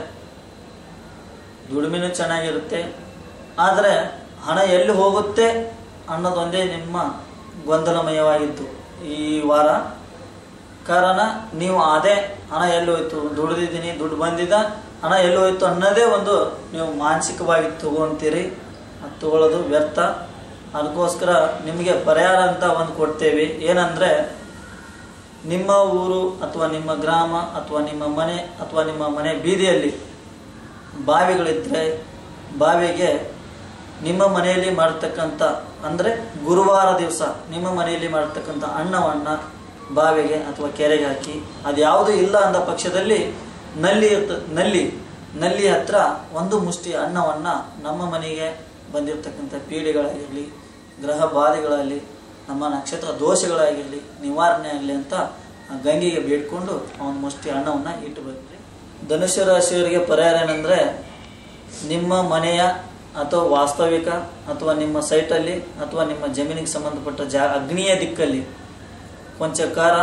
ದುಡಿಮೆನೂ ಚೆನ್ನಾಗಿರುತ್ತೆ ಆದರೆ ಹಣ ಎಲ್ಲಿ ಹೋಗುತ್ತೆ ಅನ್ನೋದೊಂದೇ ನಿಮ್ಮ ಗೊಂದಲಮಯವಾಗಿತ್ತು ಈ ವಾರ ಕಾರಣ ನೀವು ಅದೇ ಹಣ ಎಲ್ಲಿ ಹೋಯ್ತು ದುಡಿದಿದ್ದೀನಿ ದುಡ್ಡು ಬಂದಿದ್ದ ಹಣ ಎಲ್ಲಿ ಹೋಯ್ತು ಅನ್ನೋದೇ ಒಂದು ನೀವು ಮಾನಸಿಕವಾಗಿ ತಗೊಂತೀರಿ ಅದು ತಗೊಳ್ಳೋದು ವ್ಯರ್ಥ ಅದಕ್ಕೋಸ್ಕರ ನಿಮಗೆ ಪರಿಹಾರ ಅಂತ ಒಂದು ಕೊಡ್ತೇವೆ ಏನಂದರೆ ನಿಮ್ಮ ಊರು ಅಥವಾ ನಿಮ್ಮ ಗ್ರಾಮ ಅಥವಾ ನಿಮ್ಮ ಮನೆ ಅಥವಾ ನಿಮ್ಮ ಮನೆ ಬೀದಿಯಲ್ಲಿ ಬಾವಿಗಳಿದ್ದರೆ ಬಾವಿಗೆ ನಿಮ್ಮ ಮನೆಯಲ್ಲಿ ಮಾಡತಕ್ಕಂಥ ಅಂದರೆ ಗುರುವಾರ ದಿವಸ ನಿಮ್ಮ ಮನೆಯಲ್ಲಿ ಮಾಡತಕ್ಕಂಥ ಅನ್ನವನ್ನು ಬಾವಿಗೆ ಅಥವಾ ಕೆರೆಗೆ ಹಾಕಿ ಅದ್ಯಾವುದು ಇಲ್ಲ ಅಂದ ಪಕ್ಷದಲ್ಲಿ ನಲ್ಲಿ ಇರ್ತ ನಲ್ಲಿ ನಲ್ಲಿ ಹತ್ರ ಒಂದು ಮುಷ್ಟಿ ಅನ್ನವನ್ನು ನಮ್ಮ ಮನೆಗೆ ಬಂದಿರತಕ್ಕಂಥ ಪೀಡೆಗಳಾಗಿರಲಿ ಗ್ರಹ ಬಾಧೆಗಳಲ್ಲಿ ನಮ್ಮ ನಕ್ಷತ್ರ ದೋಷಗಳಾಗಿರಲಿ ನಿವಾರಣೆ ಆಗಲಿ ಅಂತ ಆ ಗಂಗೆಗೆ ಬೇಡ್ಕೊಂಡು ಅವನ ಮುಷ್ಟಿ ಅನ್ನವನ್ನು ಇಟ್ಟು ಬರ್ರಿ ಧನುಷ್ಯ ರಾಶಿಯವರಿಗೆ ಪರಿಹಾರ ಏನಂದರೆ ನಿಮ್ಮ ಮನೆಯ ಅಥವಾ ವಾಸ್ತವಿಕ ಅಥವಾ ನಿಮ್ಮ ಸೈಟಲ್ಲಿ ಅಥವಾ ನಿಮ್ಮ ಜಮೀನಿಗೆ ಸಂಬಂಧಪಟ್ಟ ಜಾ ಅಗ್ನಿಯ ದಿಕ್ಕಲ್ಲಿ ಕೊಂಚ ಕಾರ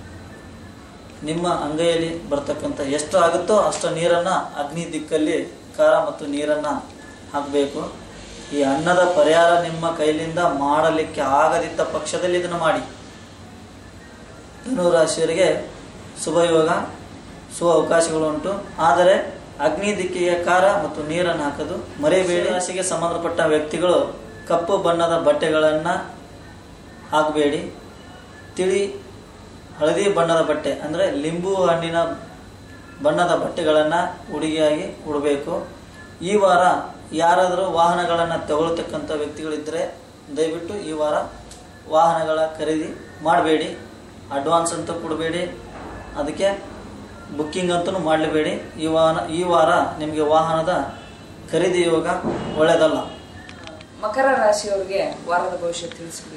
ನಿಮ್ಮ ಅಂಗೈಯಲ್ಲಿ ಬರ್ತಕ್ಕಂಥ ಎಷ್ಟು ಆಗುತ್ತೋ ಅಷ್ಟು ನೀರನ್ನು ಅಗ್ನಿ ದಿಕ್ಕಲ್ಲಿ ಖಾರ ಮತ್ತು ನೀರನ್ನು ಹಾಕಬೇಕು ಈ ಅನ್ನದ ಪರಿಹಾರ ನಿಮ್ಮ ಕೈಲಿಂದ ಮಾಡಲಿಕ್ಕೆ ಆಗದಿದ್ದ ಪಕ್ಷದಲ್ಲಿ ಇದನ್ನು ಮಾಡಿ ಧನು ರಾಶಿಯವರಿಗೆ ಶುಭ ಯೋಗ ಶುಭ ಅವಕಾಶಗಳು ಉಂಟು ಆದರೆ ಅಗ್ನಿ ದಿಕ್ಕಿಗೆ ಖಾರ ಮತ್ತು ನೀರನ್ನು ಹಾಕೋದು ಮರೆಯಬೇಡಿ ರಾಶಿಗೆ ಸಂಬಂಧಪಟ್ಟ ವ್ಯಕ್ತಿಗಳು ಕಪ್ಪು ಬಣ್ಣದ ಬಟ್ಟೆಗಳನ್ನು ಹಾಕಬೇಡಿ ತಿಳಿ ಹಳದಿ ಬಣ್ಣದ ಬಟ್ಟೆ ಅಂದರೆ ಲಿಂಬು ಹಣ್ಣಿನ ಬಣ್ಣದ ಬಟ್ಟೆಗಳನ್ನು ಉಡುಗೆಯಾಗಿ ಉಡಬೇಕು ಈ ವಾರ ಯಾರಾದರೂ ವಾಹನಗಳನ್ನು ತಗೊಳ್ತಕ್ಕಂಥ ವ್ಯಕ್ತಿಗಳಿದ್ದರೆ ದಯವಿಟ್ಟು ಈ ವಾರ ವಾಹನಗಳ ಖರೀದಿ ಮಾಡಬೇಡಿ ಅಡ್ವಾನ್ಸ್ ಅಂತ ಕೊಡಬೇಡಿ ಅದಕ್ಕೆ ಬುಕ್ಕಿಂಗ್ ಅಂತೂ ಮಾಡಲೇಬೇಡಿ ಈ ವಾಹನ ಈ ವಾರ ನಿಮಗೆ ವಾಹನದ ಖರೀದಿ ಯೋಗ ಒಳ್ಳೆಯದಲ್ಲ ಮಕರ ರಾಶಿಯವರಿಗೆ ವಾರದ ಭವಿಷ್ಯ ತಿಳಿಸ್ಕೊಡಿ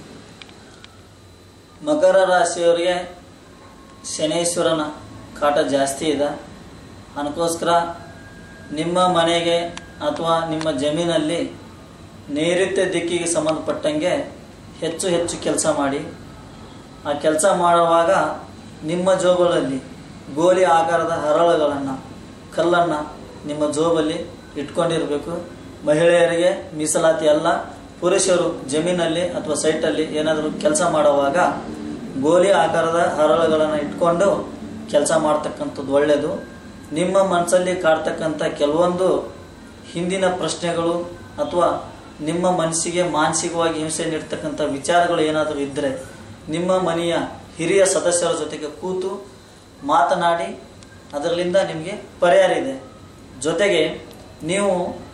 ಮಕರ ರಾಶಿಯವರಿಗೆ ಶನೇಶ್ವರನ ಕಾಟ ಜಾಸ್ತಿ ಇದೆ ಅದಕ್ಕೋಸ್ಕರ ನಿಮ್ಮ ಮನೆಗೆ ಅಥವಾ ನಿಮ್ಮ ಜಮೀನಲ್ಲಿ ನೈಋತ್ಯ ದಿಕ್ಕಿಗೆ ಸಂಬಂಧಪಟ್ಟಂಗೆ ಹೆಚ್ಚು ಹೆಚ್ಚು ಕೆಲಸ ಮಾಡಿ ಆ ಕೆಲಸ ಮಾಡುವಾಗ ನಿಮ್ಮ ಜೋಬಲ್ಲಿ ಗೋಲಿ ಆಕಾರದ ಹರಳುಗಳನ್ನು ಕಲ್ಲನ್ನು ನಿಮ್ಮ ಜೋಬಲ್ಲಿ ಇಟ್ಕೊಂಡಿರಬೇಕು ಮಹಿಳೆಯರಿಗೆ ಮೀಸಲಾತಿ ಅಲ್ಲ ಪುರುಷರು ಜಮೀನಲ್ಲಿ ಅಥವಾ ಸೈಟಲ್ಲಿ ಏನಾದರೂ ಕೆಲಸ ಮಾಡುವಾಗ ಗೋಲಿ ಆಕಾರದ ಹರಳುಗಳನ್ನು ಇಟ್ಕೊಂಡು ಕೆಲಸ ಮಾಡ್ತಕ್ಕಂಥದ್ದು ಒಳ್ಳೆಯದು ನಿಮ್ಮ ಮನಸ್ಸಲ್ಲಿ ಕಾಡ್ತಕ್ಕಂಥ ಕೆಲವೊಂದು ಹಿಂದಿನ ಪ್ರಶ್ನೆಗಳು ಅಥವಾ ನಿಮ್ಮ ಮನಸ್ಸಿಗೆ ಮಾನಸಿಕವಾಗಿ ಹಿಂಸೆ ನೀಡ್ತಕ್ಕಂಥ ವಿಚಾರಗಳು ಏನಾದರೂ ಇದ್ದರೆ ನಿಮ್ಮ ಮನೆಯ ಹಿರಿಯ ಸದಸ್ಯರ ಜೊತೆಗೆ ಕೂತು ಮಾತನಾಡಿ ಅದರಲ್ಲಿಂದ ನಿಮಗೆ ಪರಿಹಾರ ಇದೆ ಜೊತೆಗೆ ನೀವು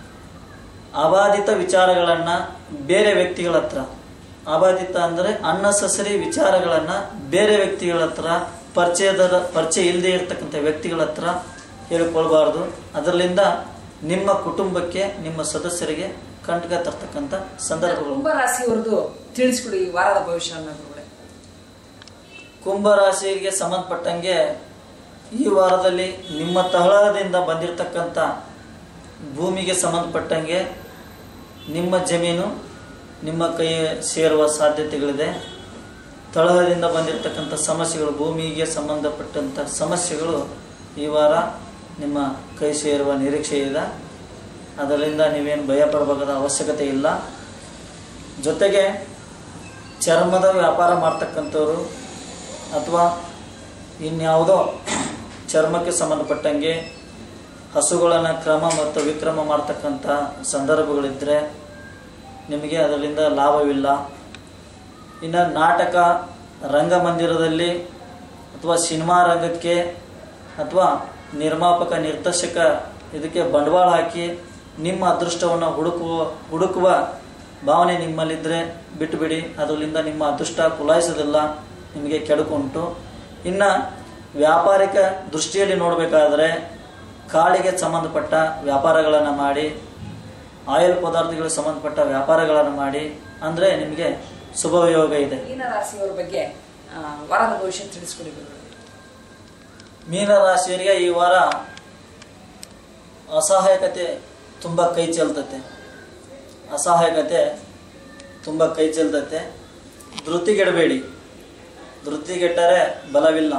ಅಬಾಧಿತ ವಿಚಾರಗಳನ್ನು ಬೇರೆ ವ್ಯಕ್ತಿಗಳ ಹತ್ರ ಅಬಾಧಿತ ಅಂದರೆ ಅನ್ನಸಸರಿ ವಿಚಾರಗಳನ್ನು ಬೇರೆ ವ್ಯಕ್ತಿಗಳ ಹತ್ರ ಪರಿಚಯದ ಪರಿಚಯ ಇಲ್ಲದೆ ಇರತಕ್ಕಂಥ ವ್ಯಕ್ತಿಗಳ ಹತ್ರ ಹೇಳಿಕೊಳ್ಬಾರ್ದು ಅದರಲ್ಲಿಂದ ನಿಮ್ಮ ಕುಟುಂಬಕ್ಕೆ ನಿಮ್ಮ ಸದಸ್ಯರಿಗೆ ಕಂಟಕ ತರ್ತಕ್ಕಂಥ ಸಂದರ್ಭಗಳು ಕುಂಭ ರಾಶಿಯವರದು ತಿಳಿಸ್ಕೊಡಿ ಈ ವಾರದ ಭವಿಷ್ಯವನ್ನು ಗುರುಗಳೇ ಕುಂಭರಾಶಿಗೆ ಸಂಬಂಧಪಟ್ಟಂಗೆ ಈ ವಾರದಲ್ಲಿ ನಿಮ್ಮ ತಳದಿಂದ ಬಂದಿರತಕ್ಕಂಥ ಭೂಮಿಗೆ ಸಂಬಂಧಪಟ್ಟಂಗೆ ನಿಮ್ಮ ಜಮೀನು ನಿಮ್ಮ ಕೈ ಸೇರುವ ಸಾಧ್ಯತೆಗಳಿದೆ ತಳಹದಿಂದ ಬಂದಿರತಕ್ಕಂಥ ಸಮಸ್ಯೆಗಳು ಭೂಮಿಗೆ ಸಂಬಂಧಪಟ್ಟಂಥ ಸಮಸ್ಯೆಗಳು ಈ ವಾರ ನಿಮ್ಮ ಕೈ ಸೇರುವ ನಿರೀಕ್ಷೆ ಇದೆ ಅದರಿಂದ ನೀವೇನು ಭಯ ಪಡಬೇಕಾದ ಅವಶ್ಯಕತೆ ಇಲ್ಲ ಜೊತೆಗೆ ಚರ್ಮದ ವ್ಯಾಪಾರ ಮಾಡ್ತಕ್ಕಂಥವ್ರು ಅಥವಾ ಇನ್ಯಾವುದೋ ಚರ್ಮಕ್ಕೆ ಸಂಬಂಧಪಟ್ಟಂಗೆ ಹಸುಗಳನ್ನು ಕ್ರಮ ಮತ್ತು ವಿಕ್ರಮ ಮಾಡ್ತಕ್ಕಂಥ ಸಂದರ್ಭಗಳಿದ್ದರೆ ನಿಮಗೆ ಅದರಿಂದ ಲಾಭವಿಲ್ಲ ಇನ್ನು ನಾಟಕ ರಂಗಮಂದಿರದಲ್ಲಿ ಅಥವಾ ಸಿನಿಮಾ ರಂಗಕ್ಕೆ ಅಥವಾ ನಿರ್ಮಾಪಕ ನಿರ್ದೇಶಕ ಇದಕ್ಕೆ ಬಂಡವಾಳ ಹಾಕಿ ನಿಮ್ಮ ಅದೃಷ್ಟವನ್ನು ಹುಡುಕುವ ಹುಡುಕುವ ಭಾವನೆ ನಿಮ್ಮಲ್ಲಿದ್ದರೆ ಬಿಟ್ಟುಬಿಡಿ ಅದರಿಂದ ನಿಮ್ಮ ಅದೃಷ್ಟ ಕುಲಾಯಿಸೋದಿಲ್ಲ ನಿಮಗೆ ಕೆಡುಕುಂಟು ಇನ್ನು ವ್ಯಾಪಾರಿಕ ದೃಷ್ಟಿಯಲ್ಲಿ ನೋಡಬೇಕಾದ್ರೆ ಕಾಳಿಗೆ ಸಂಬಂಧಪಟ್ಟ ವ್ಯಾಪಾರಗಳನ್ನು ಮಾಡಿ ಆಯಿಲ್ ಪದಾರ್ಥಗಳಿಗೆ ಸಂಬಂಧಪಟ್ಟ ವ್ಯಾಪಾರಗಳನ್ನು ಮಾಡಿ ಅಂದರೆ ನಿಮಗೆ ಶುಭಯೋಗ ಇದೆ ಮೀನ ರಾಶಿಯವರ ಬಗ್ಗೆ ಆ, ವಾರದ ಭವಿಷ್ಯ ತಿಳಿಸ್ಕೊಡಿ ಗುರುಗಳೇ ಮೀನ ರಾಶಿಯವರಿಗೆ ಈ ವಾರ ಅಸಹಾಯಕತೆ ತುಂಬ ಕೈ ಚೆಲ್ತತೆ ಅಸಹಾಯಕತೆ ತುಂಬ ಕೈ ಚೆಲ್ತತೆ ಧೃತಿಗೆಡಬೇಡಿ ಧೃತಿಗೆಟ್ಟರೆ ಬಲವಿಲ್ಲ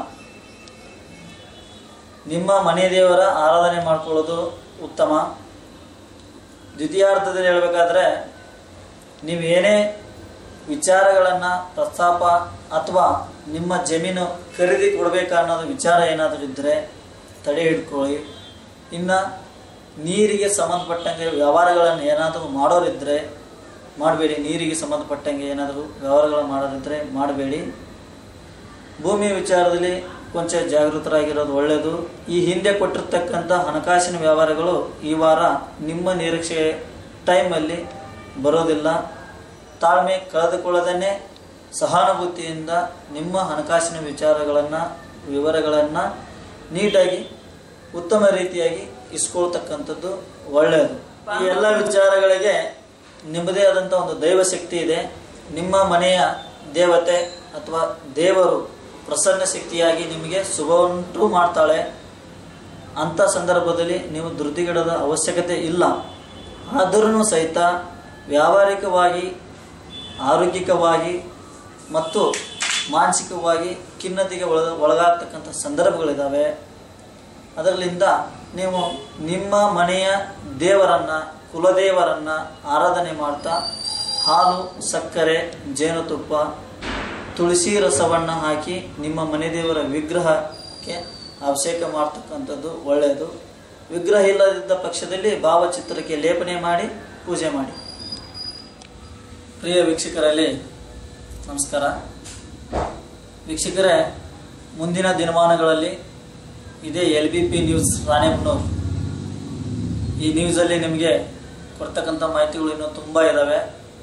ನಿಮ್ಮ ಮನೆ ದೇವರ ಆರಾಧನೆ ಮಾಡ್ಕೊಳ್ಳೋದು ಉತ್ತಮ ದ್ವಿತೀಯಾರ್ಥದಲ್ಲಿ ಹೇಳಬೇಕಾದ್ರೆ ನೀವು ಏನೇ ವಿಚಾರಗಳನ್ನು ಪ್ರಸ್ತಾಪ ಅಥವಾ ನಿಮ್ಮ ಜಮೀನು ಖರೀದಿ ಕೊಡಬೇಕಾ ಅನ್ನೋದು ವಿಚಾರ ಏನಾದರೂ ಇದ್ದರೆ ತಡೆ ಹಿಡ್ಕೊಳ್ಳಿ ಇನ್ನು ನೀರಿಗೆ ಸಂಬಂಧಪಟ್ಟಂಗೆ ವ್ಯವಹಾರಗಳನ್ನು ಏನಾದರೂ ಮಾಡೋರಿದ್ದರೆ ಮಾಡಬೇಡಿ ನೀರಿಗೆ ಸಂಬಂಧಪಟ್ಟಂಗೆ ಏನಾದರೂ ವ್ಯವಹಾರಗಳನ್ನು ಮಾಡೋರಿದ್ದರೆ ಮಾಡಬೇಡಿ ಭೂಮಿ ವಿಚಾರದಲ್ಲಿ ಕೊಂಚ ಜಾಗೃತರಾಗಿರೋದು ಒಳ್ಳೆಯದು ಈ ಹಿಂದೆ ಕೊಟ್ಟಿರ್ತಕ್ಕಂಥ ಹಣಕಾಸಿನ ವ್ಯವಹಾರಗಳು ಈ ವಾರ ನಿಮ್ಮ ನಿರೀಕ್ಷೆ ಟೈಮಲ್ಲಿ ಬರೋದಿಲ್ಲ ತಾಳ್ಮೆ ಕಳೆದುಕೊಳ್ಳದನ್ನೇ ಸಹಾನುಭೂತಿಯಿಂದ ನಿಮ್ಮ ಹಣಕಾಸಿನ ವಿಚಾರಗಳನ್ನು ವಿವರಗಳನ್ನು ನೀಟಾಗಿ ಉತ್ತಮ ರೀತಿಯಾಗಿ ಇಸ್ಕೊಳ್ತಕ್ಕಂಥದ್ದು ಒಳ್ಳೆಯದು ಈ ಎಲ್ಲ ವಿಚಾರಗಳಿಗೆ ನಿಮ್ಮದೇ ಆದಂಥ ಒಂದು ದೈವ ಶಕ್ತಿ ಇದೆ ನಿಮ್ಮ ಮನೆಯ ದೇವತೆ ಅಥವಾ ದೇವರು ಪ್ರಸನ್ನ ಶಕ್ತಿಯಾಗಿ ನಿಮಗೆ ಶುಭವುಂಟು ಮಾಡ್ತಾಳೆ ಅಂಥ ಸಂದರ್ಭದಲ್ಲಿ ನೀವು ಧೃತಿಗಿಡದ ಅವಶ್ಯಕತೆ ಇಲ್ಲ ಆದರೂ ಸಹಿತ ವ್ಯಾವಹಾರಿಕವಾಗಿ ಆರೋಗ್ಯಿಕವಾಗಿ ಮತ್ತು ಮಾನಸಿಕವಾಗಿ ಖಿನ್ನತೆಗೆ ಒಳ ಒಳಗಾಗ್ತಕ್ಕಂಥ ಸಂದರ್ಭಗಳಿದ್ದಾವೆ ಅದರಲ್ಲಿಂದ ನೀವು ನಿಮ್ಮ ಮನೆಯ ದೇವರನ್ನು ಕುಲದೇವರನ್ನು ಆರಾಧನೆ ಮಾಡ್ತಾ ಹಾಲು ಸಕ್ಕರೆ ಜೇನುತುಪ್ಪ ತುಳಸಿ ರಸವನ್ನು ಹಾಕಿ ನಿಮ್ಮ ಮನೆ ದೇವರ ವಿಗ್ರಹಕ್ಕೆ ಅಭಿಷೇಕ ಮಾಡ್ತಕ್ಕಂಥದ್ದು ಒಳ್ಳೆಯದು ವಿಗ್ರಹ ಇಲ್ಲದಿದ್ದ ಪಕ್ಷದಲ್ಲಿ ಭಾವಚಿತ್ರಕ್ಕೆ ಲೇಪನೆ ಮಾಡಿ ಪೂಜೆ ಮಾಡಿ ಪ್ರಿಯ ವೀಕ್ಷಕರಲ್ಲಿ ನಮಸ್ಕಾರ ವೀಕ್ಷಕರೇ ಮುಂದಿನ ದಿನಮಾನಗಳಲ್ಲಿ ಇದೇ L B P news Ranebennur ಈ ನ್ಯೂಸಲ್ಲಿ ನಿಮಗೆ ಕೊಡ್ತಕ್ಕಂಥ ಮಾಹಿತಿಗಳು ಇನ್ನೂ ತುಂಬ ಇದ್ದಾವೆ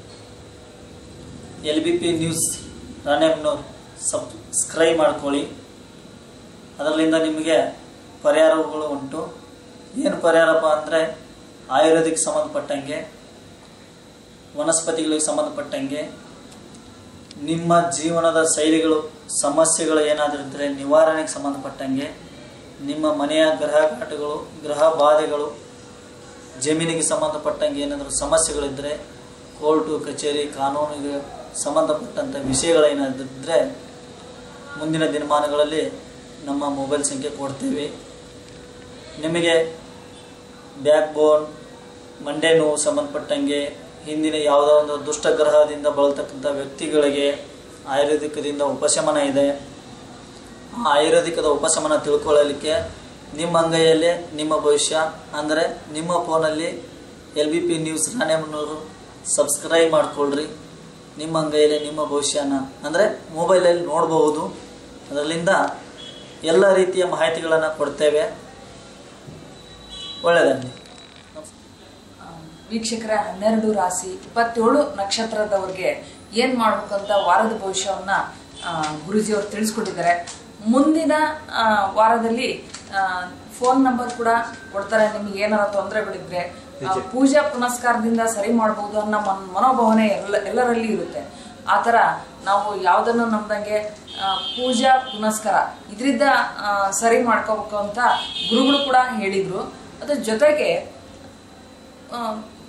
L B P news Ranebennur subscribe ಮಾಡ್ಕೊಳ್ಳಿ ಅದರಲ್ಲಿಂದ ನಿಮಗೆ ಪರಿಹಾರಗಳು ಉಂಟು ಏನು ಪರಿಹಾರಪ್ಪ ಅಂದರೆ ಆಯುರ್ವೇದಿಕ್ ಸಂಬಂಧಪಟ್ಟಂಗೆ ವನಸ್ಪತಿಗಳಿಗೆ ಸಂಬಂಧಪಟ್ಟಂಗೆ ನಿಮ್ಮ ಜೀವನದ ಶೈಲಿಗಳು ಸಮಸ್ಯೆಗಳು ಏನಾದರೂ ಇದ್ದರೆ ನಿವಾರಣೆಗೆ ಸಂಬಂಧಪಟ್ಟಂಗೆ ನಿಮ್ಮ ಮನೆಯ ಗ್ರಹ ಘಾಟಗಳು ಗ್ರಹ ಬಾಧೆಗಳು ಜಮೀನಿಗೆ ಸಂಬಂಧಪಟ್ಟಂಗೆ ಏನಾದರೂ ಸಮಸ್ಯೆಗಳಿದ್ದರೆ ಕೋರ್ಟು ಕಚೇರಿ ಕಾನೂನಿಗೆ ಸಂಬಂಧಪಟ್ಟಂಥ ವಿಷಯಗಳೇನಾದಿದ್ದರೆ ಮುಂದಿನ ದಿನಮಾನಗಳಲ್ಲಿ ನಮ್ಮ ಮೊಬೈಲ್ ಸಂಖ್ಯೆ ಕೊಡ್ತೀವಿ ನಿಮಗೆ ಬ್ಯಾಕ್ ಬೋನ್ ಮಂಡೆ ನೋವು ಸಂಬಂಧಪಟ್ಟಂಗೆ ಹಿಂದಿನ ಯಾವುದೋ ಒಂದು ದುಷ್ಟಗ್ರಹದಿಂದ ಬಳಲ್ತಕ್ಕಂಥ ವ್ಯಕ್ತಿಗಳಿಗೆ ಆಯುರ್ವೇದಿಕದಿಂದ ಉಪಶಮನ ಇದೆ ಆ ಆಯುರ್ವೇದಿಕದ ಉಪಶಮನ ತಿಳ್ಕೊಳ್ಳಲಿಕ್ಕೆ ನಿಮ್ಮ ಅಂಗೈಯಲ್ಲೇ ನಿಮ್ಮ ಭವಿಷ್ಯ ಅಂದರೆ ನಿಮ್ಮ ಫೋನಲ್ಲಿ L B P news Ranebennur subscribe ಮಾಡಿಕೊಳ್ಳ್ರಿ ನಿಮ್ಮ ಅಂಗೈಯಲ್ಲೇ ನಿಮ್ಮ ಭವಿಷ್ಯನ ಅಂದರೆ ಮೊಬೈಲಲ್ಲಿ ನೋಡಬಹುದು ಅದರಲ್ಲಿಂದ ಎಲ್ಲ ರೀತಿಯ ಮಾಹಿತಿಗಳನ್ನು ಕೊಡ್ತೇವೆ ಒಳ್ಳೆಯದಾಗಲಿ ಆ, ವೀಕ್ಷಕರ ಹನ್ನೆರಡು ರಾಶಿ ಇಪ್ಪತ್ತೇಳು ನಕ್ಷತ್ರದವ್ರಿಗೆ ಏನ್ ಮಾಡ್ಬೇಕು ಅಂತ ವಾರದ ಭವಿಷ್ಯವನ್ನ ಆ, ಗುರೂಜಿಯವರು ತಿಳಿಸ್ಕೊಟ್ಟಿದ್ದಾರೆ ಮುಂದಿನ ಆ, ವಾರದಲ್ಲಿ ಫೋನ್ ನಂಬರ್ ಕೂಡ ಕೊಡ್ತಾರೆ ನಿಮ್ಗೆ ಏನಾರ ತೊಂದರೆಗಳಿದ್ರೆ ಆ, ಪೂಜಾ ಪುನಸ್ಕಾರದಿಂದ ಸರಿ ಮಾಡಬಹುದು ಅನ್ನೋ ಮನ್ ಮನೋಭಾವನೆ ಎಲ್ಲ ಎಲ್ಲರಲ್ಲಿ ಇರುತ್ತೆ ಆ ಥರ ನಾವು ಯಾವುದನ್ನು ನಮ್ದಂಗೆ ಆ, ಪೂಜಾ ಪುನಸ್ಕಾರ ಇದರಿಂದ ಸರಿ ಮಾಡ್ಕೋಬೇಕು ಅಂತ ಗುರುಗಳು ಕೂಡ ಹೇಳಿದ್ರು ಅದ್ರ ಜೊತೆಗೆ ಆ,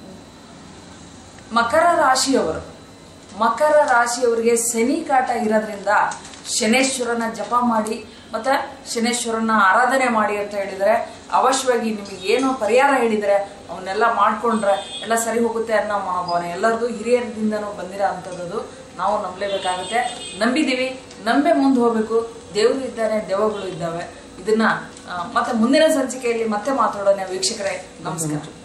ಮಕರ ರಾಶಿಯವರು ಮಕರ ರಾಶಿಯವರಿಗೆ ಶನಿ ಕಾಟ ಇರೋದ್ರಿಂದ ಶನೇಶ್ವರನ ಜಪ ಮಾಡಿ ಮತ್ತೆ ಶನೇಶ್ವರನ ಆರಾಧನೆ ಮಾಡಿ ಅಂತ ಹೇಳಿದರೆ ಅವಶ್ಯವಾಗಿ ನಿಮಗೆ ಏನು ಪರಿಹಾರ ಹೇಳಿದರೆ ಅವನ್ನೆಲ್ಲ ಮಾಡ್ಕೊಂಡ್ರೆ ಎಲ್ಲ ಸರಿ ಹೋಗುತ್ತೆ ಅನ್ನೋ ಮನೋಭಾವನೆ ಎಲ್ಲರದು ಹಿರಿಯರಿಂದನೂ ಬಂದಿರೋ ಅಂಥದ್ದು ನಾವು ನಂಬಲೇಬೇಕಾಗುತ್ತೆ ನಂಬಿದ್ದೀವಿ ನಂಬೆ ಮುಂದೆ ಹೋಗ್ಬೇಕು ದೇವರು ಇದ್ದಾನೆ ದೆವ್ವಗಳು ಇದ್ದಾವೆ ಇದನ್ನ ಆ, ಮತ್ತೆ ಮುಂದಿನ ಸಂಚಿಕೆಯಲ್ಲಿ ಮತ್ತೆ ಮಾತಾಡೋಣ ವೀಕ್ಷಕರೇ ನಮಸ್ಕಾರ